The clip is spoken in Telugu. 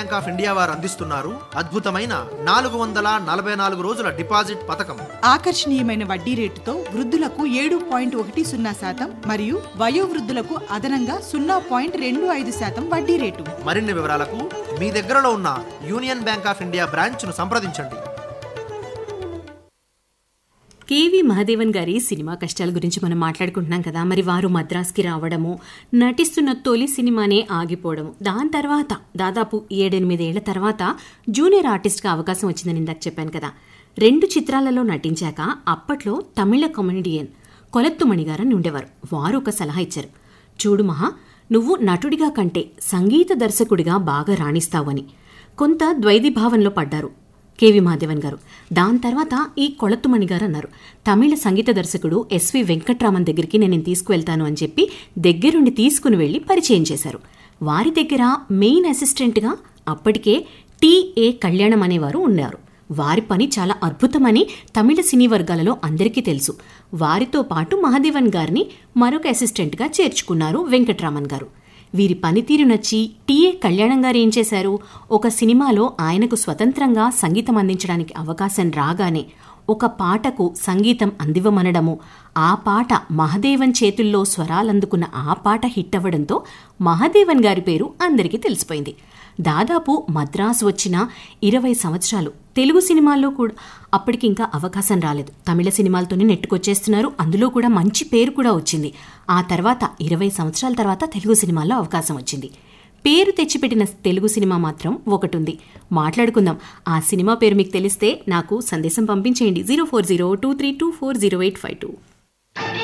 బ్యాంక్ ఆఫ్ ఇండియా వారు అందిస్తున్నారు అద్భుతమైన నాలుగు వందల నలభై నాలుగు రోజుల డిపాజిట్ పథకం ఆకర్షణీయమైన వడ్డీ రేటుతో వృద్ధులకు ఏడు పాయింట్ ఒకటి సున్నా శాతం మరియు వయోవృద్ధులకు అదనంగా సున్నా పాయింట్ రెండు ఐదు శాతం వడ్డీ రేటు మరిన్ని వివరాలకు మీ దగ్గరలో ఉన్న యూనియన్ బ్యాంక్ ఆఫ్ ఇండియా బ్రాంచ్ను సంప్రదించండి కేవి మహాదేవన్ గారి సినిమా కష్టాల గురించి మనం మాట్లాడుకుంటున్నాం కదా మరి వారు మద్రాస్కి రావడము నటిస్తున్న తొలి సినిమానే ఆగిపోవడము దాని తర్వాత దాదాపు ఏడెనిమిదేళ్ల తర్వాత జూనియర్ ఆర్టిస్ట్గా అవకాశం వచ్చిందని ఇందాక చెప్పాను కదా రెండు చిత్రాలలో నటించాక అప్పట్లో తమిళ కమెడియన్ కొలత్తుమణి గారని ఉండేవారు వారు ఒక సలహా ఇచ్చారు చూడు మహా నువ్వు నటుడిగా కంటే సంగీత దర్శకుడిగా బాగా రాణిస్తావని కొంత ద్వైధీభావంలో పడ్డారు కేవి మహాదేవన్ గారు దాని తర్వాత ఈ కొళత్తుమణి గారు అన్నారు తమిళ సంగీత దర్శకుడు ఎస్వి వెంకట్రామన్ దగ్గరికి నేను తీసుకువెళ్తాను అని చెప్పి దగ్గరుండి తీసుకుని వెళ్లి పరిచయం చేశారు వారి దగ్గర మెయిన్ అసిస్టెంట్గా అప్పటికే టిఏ కళ్యాణం అనేవారు ఉన్నారు వారి పని చాలా అద్భుతమని తమిళ సినీ వర్గాలలో అందరికీ తెలుసు వారితో పాటు మహాదేవన్ గారిని మరొక అసిస్టెంట్గా చేర్చుకున్నారు వెంకట్రామన్ గారు వీరి పనితీరు నచ్చి టిఏ కళ్యాణం గారు ఏం చేశారు ఒక సినిమాలో ఆయనకు స్వతంత్రంగా సంగీతం అందించడానికి అవకాశం రాగానే ఒక పాటకు సంగీతం అందివ్వమనడము ఆ పాట మహదేవన్ చేతుల్లో స్వరాలందుకున్న ఆ పాట హిట్ అవ్వడంతో మహదేవన్ గారి పేరు అందరికీ తెలిసిపోయింది దాదాపు మద్రాసు వచ్చిన ఇరవై సంవత్సరాలు తెలుగు సినిమాల్లో కూడా అప్పటికి ఇంకా అవకాశం రాలేదు తమిళ సినిమాలతోనే నెట్టుకొచ్చేస్తున్నారు అందులో కూడా మంచి పేరు కూడా వచ్చింది ఆ తర్వాత ఇరవై సంవత్సరాల తర్వాత తెలుగు సినిమాల్లో అవకాశం వచ్చింది పేరు తెచ్చిపెట్టిన తెలుగు సినిమా మాత్రం ఒకటి ఉంది మాట్లాడుకుందాం ఆ సినిమా పేరు మీకు తెలిస్తే నాకు సందేశం పంపించేయండి zero four zero two three two four zero eight five two